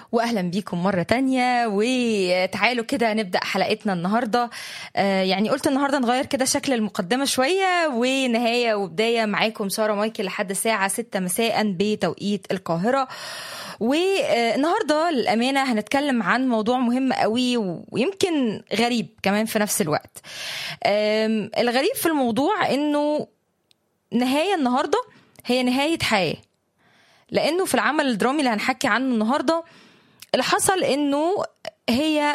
واهلا بيكم مره تانية وتعالوا كده نبدا حلقتنا النهارده آه يعني قلت النهارده نغير كده شكل المقدمه شويه ونهايه وبدايه معاكم ساره مايكل لحد الساعه 6 مساء بتوقيت القاهره والنهارده للامانه هنتكلم عن موضوع مهم قوي ويمكن غريب كمان في نفس الوقت الغريب في الموضوع انه نهايه النهارده هي نهايه حياه لانه في العمل الدرامي اللي هنحكي عنه النهارده اللي حصل انه هي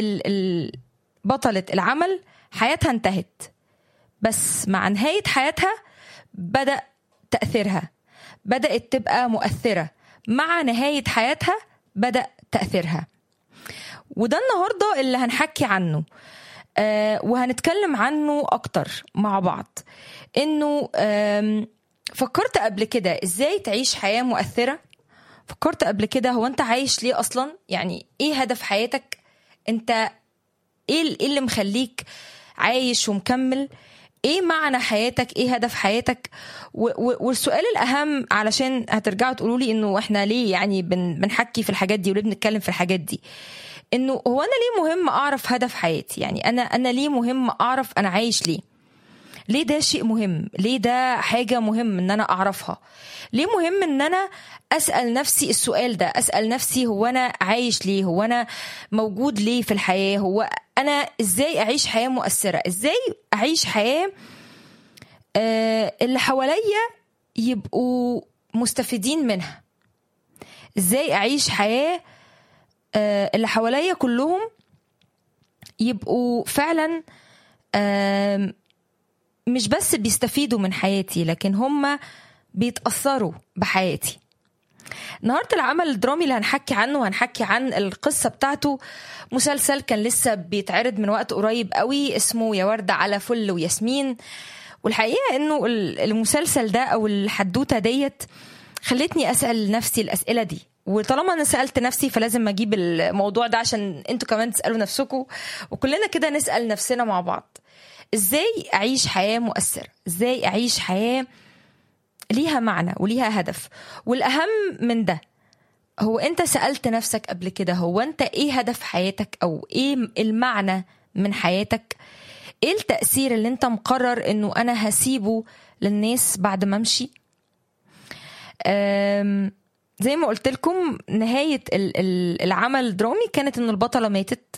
بطلة العمل حياتها انتهت بس مع نهاية حياتها بدأ تأثيرها بدأت تبقى مؤثرة مع نهاية حياتها بدأ تأثيرها وده النهاردة اللي هنحكي عنه آه وهنتكلم عنه أكتر مع بعض إنه فكرت قبل كده إزاي تعيش حياة مؤثرة فكرت قبل كده هو انت عايش ليه اصلا يعني ايه هدف حياتك انت ايه اللي مخليك عايش ومكمل ايه معنى حياتك ايه هدف حياتك والسؤال الاهم علشان هترجعوا تقولوا لي انه احنا ليه يعني بن بنحكي في الحاجات دي وليه بنتكلم في الحاجات دي انه هو انا ليه مهم اعرف هدف حياتي يعني انا انا ليه مهم اعرف انا عايش ليه ليه ده شيء مهم ليه ده حاجة مهم ان انا اعرفها ليه مهم ان انا اسأل نفسي السؤال ده اسأل نفسي هو انا عايش ليه هو انا موجود ليه في الحياة هو انا ازاي اعيش حياة مؤثرة ازاي اعيش حياة آه اللي حواليا يبقوا مستفيدين منها ازاي اعيش حياة آه اللي حواليا كلهم يبقوا فعلا آه مش بس بيستفيدوا من حياتي لكن هم بيتأثروا بحياتي النهاردة العمل الدرامي اللي هنحكي عنه وهنحكي عن القصة بتاعته مسلسل كان لسه بيتعرض من وقت قريب قوي اسمه يا وردة على فل وياسمين والحقيقة انه المسلسل ده او الحدوتة ديت خلتني اسأل نفسي الاسئلة دي وطالما انا سالت نفسي فلازم اجيب الموضوع ده عشان انتوا كمان تسالوا نفسكم وكلنا كده نسال نفسنا مع بعض ازاي اعيش حياه مؤثره ازاي اعيش حياه ليها معنى وليها هدف والاهم من ده هو انت سالت نفسك قبل كده هو انت ايه هدف حياتك او ايه المعنى من حياتك ايه التاثير اللي انت مقرر انه انا هسيبه للناس بعد ما امشي زي ما قلت لكم نهايه العمل الدرامي كانت ان البطله ماتت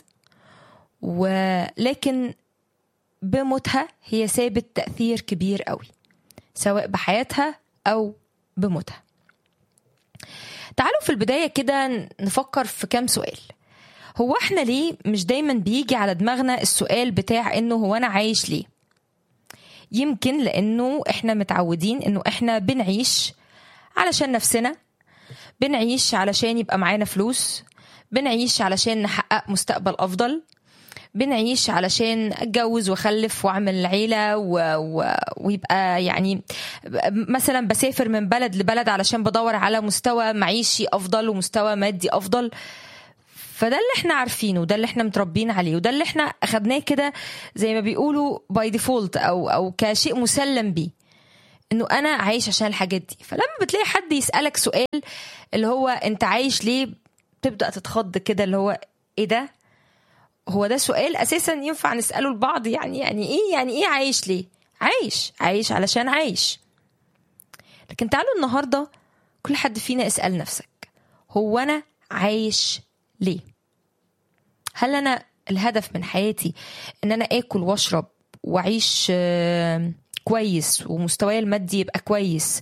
ولكن بموتها هي سابت تأثير كبير قوي سواء بحياتها أو بموتها تعالوا في البداية كده نفكر في كام سؤال هو احنا ليه مش دايما بيجي على دماغنا السؤال بتاع انه هو انا عايش ليه يمكن لانه احنا متعودين انه احنا بنعيش علشان نفسنا بنعيش علشان يبقى معانا فلوس بنعيش علشان نحقق مستقبل افضل بنعيش علشان اتجوز واخلف واعمل عيله و... و... ويبقى يعني مثلا بسافر من بلد لبلد علشان بدور على مستوى معيشي افضل ومستوى مادي افضل فده اللي احنا عارفينه وده اللي احنا متربيين عليه وده اللي احنا اخدناه كده زي ما بيقولوا باي ديفولت او او كشيء مسلم بيه انه انا عايش عشان الحاجات دي فلما بتلاقي حد يسالك سؤال اللي هو انت عايش ليه تبدا تتخض كده اللي هو ايه ده هو ده سؤال اساسا ينفع نساله لبعض يعني يعني ايه يعني ايه عايش ليه عايش عايش علشان عايش لكن تعالوا النهارده كل حد فينا اسال نفسك هو انا عايش ليه هل انا الهدف من حياتي ان انا اكل واشرب واعيش كويس ومستواي المادي يبقى كويس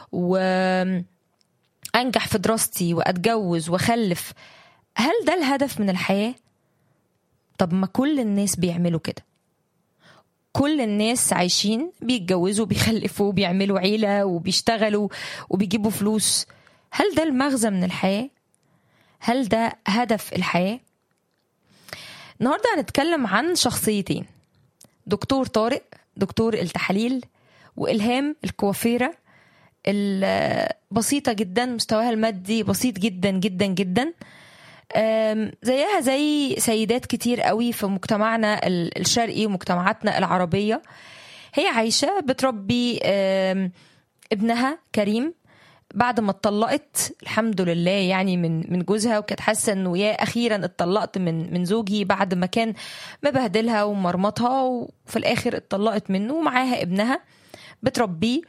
وانجح في دراستي واتجوز واخلف هل ده الهدف من الحياه طب ما كل الناس بيعملوا كده كل الناس عايشين بيتجوزوا بيخلفوا بيعملوا عيلة وبيشتغلوا وبيجيبوا فلوس هل ده المغزى من الحياة؟ هل ده هدف الحياة؟ النهاردة هنتكلم عن شخصيتين دكتور طارق دكتور التحاليل وإلهام الكوافيرة البسيطة جدا مستواها المادي بسيط جدا جدا جدا زيها زي سيدات كتير قوي في مجتمعنا الشرقي ومجتمعاتنا العربية هي عايشة بتربي ابنها كريم بعد ما اتطلقت الحمد لله يعني من من جوزها وكانت حاسه انه يا اخيرا اتطلقت من من زوجي بعد ما كان مبهدلها ومرمطها وفي الاخر اتطلقت منه ومعاها ابنها بتربيه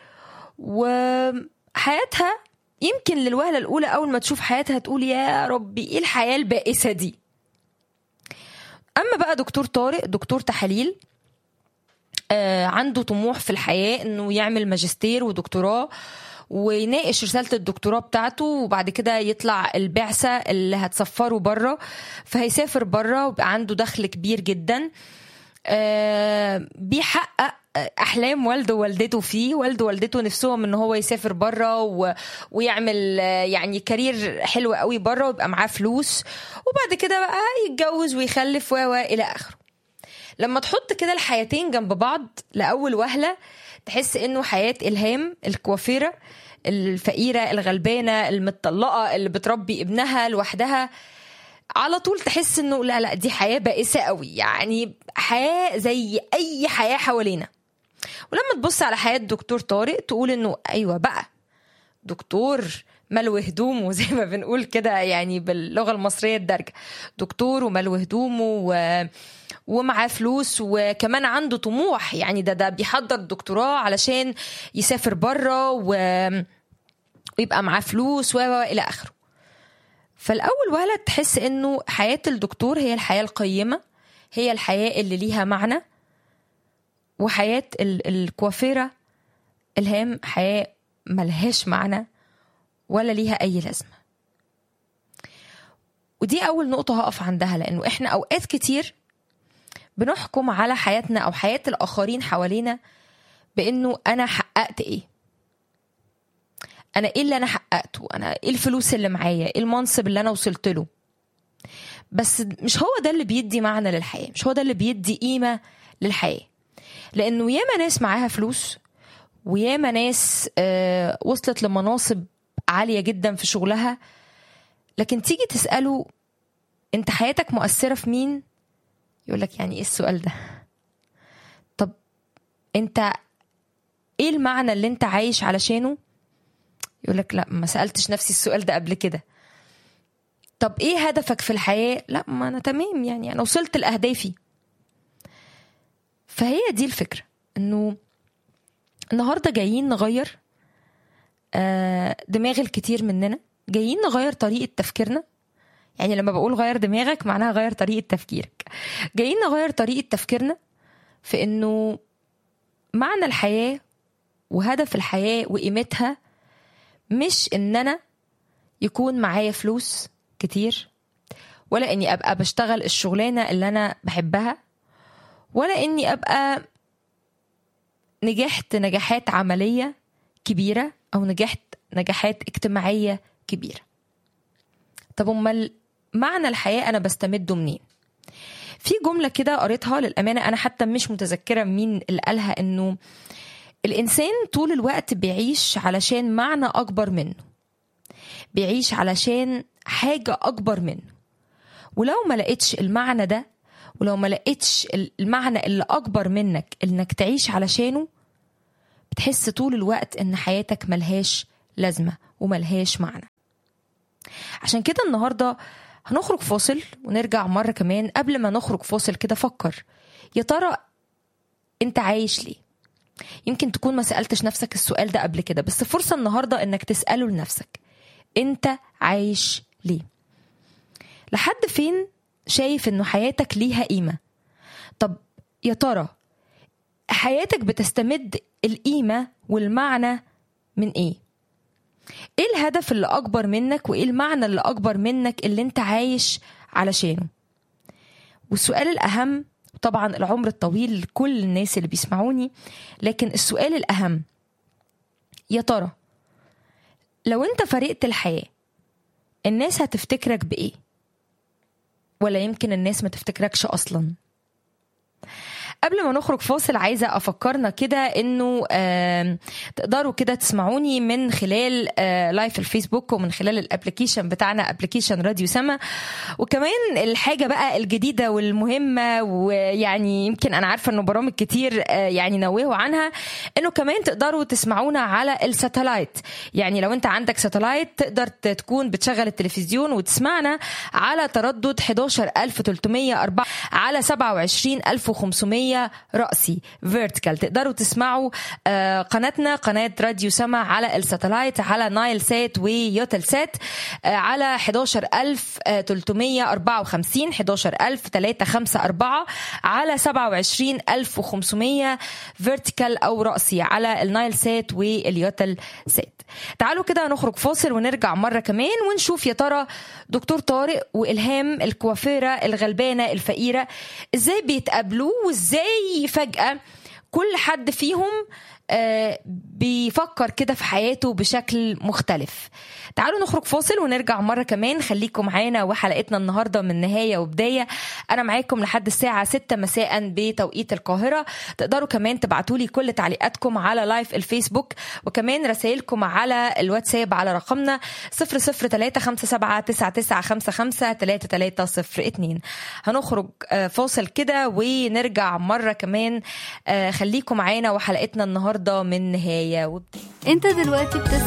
وحياتها يمكن للوهله الاولى اول ما تشوف حياتها تقول يا ربي ايه الحياه البائسه دي اما بقى دكتور طارق دكتور تحاليل آه عنده طموح في الحياه انه يعمل ماجستير ودكتوراه ويناقش رساله الدكتوراه بتاعته وبعد كده يطلع البعثه اللي هتسفره بره فهيسافر بره ويبقى عنده دخل كبير جدا آه بيحقق احلام والده ووالدته فيه والده ووالدته نفسهم ان هو يسافر بره و... ويعمل يعني كارير حلو قوي بره ويبقى معاه فلوس وبعد كده بقى يتجوز ويخلف و الى اخره لما تحط كده الحياتين جنب بعض لاول وهله تحس انه حياه الهام الكوافيره الفقيره الغلبانه المطلقه اللي بتربي ابنها لوحدها على طول تحس انه لا لا دي حياه بائسه قوي يعني حياه زي اي حياه حوالينا ولما تبص على حياه دكتور طارق تقول انه ايوه بقى دكتور ملو هدومه زي ما بنقول كده يعني باللغه المصريه الدارجه دكتور وملو هدومه و... ومعاه فلوس وكمان عنده طموح يعني ده ده بيحضر دكتوراه علشان يسافر بره و... ويبقى معاه فلوس و الى اخره فالاول وهله تحس انه حياه الدكتور هي الحياه القيمه هي الحياه اللي ليها معنى وحياه الكوافيره الهام حياه ملهاش معنى ولا ليها اي لازمه ودي اول نقطه هقف عندها لانه احنا اوقات كتير بنحكم على حياتنا او حياه الاخرين حوالينا بانه انا حققت ايه انا ايه اللي انا حققته انا ايه الفلوس اللي معايا ايه المنصب اللي انا وصلت له بس مش هو ده اللي بيدي معنى للحياه مش هو ده اللي بيدي قيمه للحياه لانه ياما ناس معاها فلوس وياما ناس آه وصلت لمناصب عاليه جدا في شغلها لكن تيجي تساله انت حياتك مؤثره في مين يقول لك يعني ايه السؤال ده طب انت ايه المعنى اللي انت عايش علشانه يقول لك لا ما سالتش نفسي السؤال ده قبل كده طب ايه هدفك في الحياه لا ما انا تمام يعني انا وصلت لاهدافي فهي دي الفكره انه النهارده جايين نغير دماغ الكتير مننا جايين نغير طريقه تفكيرنا يعني لما بقول غير دماغك معناها غير طريقه تفكيرك جايين نغير طريقه تفكيرنا في انه معنى الحياه وهدف الحياه وقيمتها مش ان انا يكون معايا فلوس كتير ولا اني ابقى بشتغل الشغلانه اللي انا بحبها ولا اني ابقى نجحت نجاحات عمليه كبيره او نجحت نجاحات اجتماعيه كبيره طب امال معنى الحياه انا بستمده منين في جمله كده قريتها للامانه انا حتى مش متذكره مين اللي قالها انه الانسان طول الوقت بيعيش علشان معنى اكبر منه بيعيش علشان حاجه اكبر منه ولو ما لقيتش المعنى ده ولو ما لقيتش المعنى اللي اكبر منك انك تعيش علشانه بتحس طول الوقت ان حياتك ملهاش لازمه وملهاش معنى عشان كده النهارده هنخرج فاصل ونرجع مره كمان قبل ما نخرج فاصل كده فكر يا ترى انت عايش ليه يمكن تكون ما سالتش نفسك السؤال ده قبل كده بس فرصه النهارده انك تساله لنفسك انت عايش ليه لحد فين شايف انه حياتك ليها قيمه طب يا ترى حياتك بتستمد القيمه والمعنى من ايه ايه الهدف اللي اكبر منك وايه المعنى اللي اكبر منك اللي انت عايش علشانه والسؤال الاهم طبعا العمر الطويل لكل الناس اللي بيسمعوني لكن السؤال الاهم يا ترى لو انت فرقت الحياه الناس هتفتكرك بايه ولا يمكن الناس ما تفتكركش اصلا قبل ما نخرج فاصل عايزه افكرنا كده انه آم، تقدروا كده تسمعوني من خلال آه، لايف الفيسبوك ومن خلال الابلكيشن بتاعنا ابلكيشن راديو سما وكمان الحاجه بقى الجديده والمهمه ويعني يمكن انا عارفه انه برامج كتير آه، يعني نوهوا عنها انه كمان تقدروا تسمعونا على الساتلايت يعني لو انت عندك ساتلايت تقدر ت- تكون بتشغل التلفزيون وتسمعنا على تردد 11304 على 27500 رأسي فيرتيكال تقدروا تسمعوا آه، قناتنا قناة راديو سما على الساتلايت على نايل سات ويوتل سات آه، على 11354 11354 على 27500 فيرتيكال او رأسي على النايل سات واليوتل سات تعالوا كده نخرج فاصل ونرجع مرة كمان ونشوف يا ترى دكتور طارق وإلهام الكوافيرة الغلبانة الفقيرة ازاي بيتقابلوا وازاي فجأة كل حد فيهم آه، بيفكر كده في حياته بشكل مختلف تعالوا نخرج فاصل ونرجع مرة كمان خليكم معانا وحلقتنا النهاردة من نهاية وبداية أنا معاكم لحد الساعة 6 مساء بتوقيت القاهرة تقدروا كمان تبعتوا لي كل تعليقاتكم على لايف الفيسبوك وكمان رسائلكم على الواتساب على رقمنا 0035799553302 هنخرج آه، فاصل كده ونرجع مرة كمان آه، خليكم معانا وحلقتنا النهاردة من نهاية وبداية انت دلوقتي بتسمع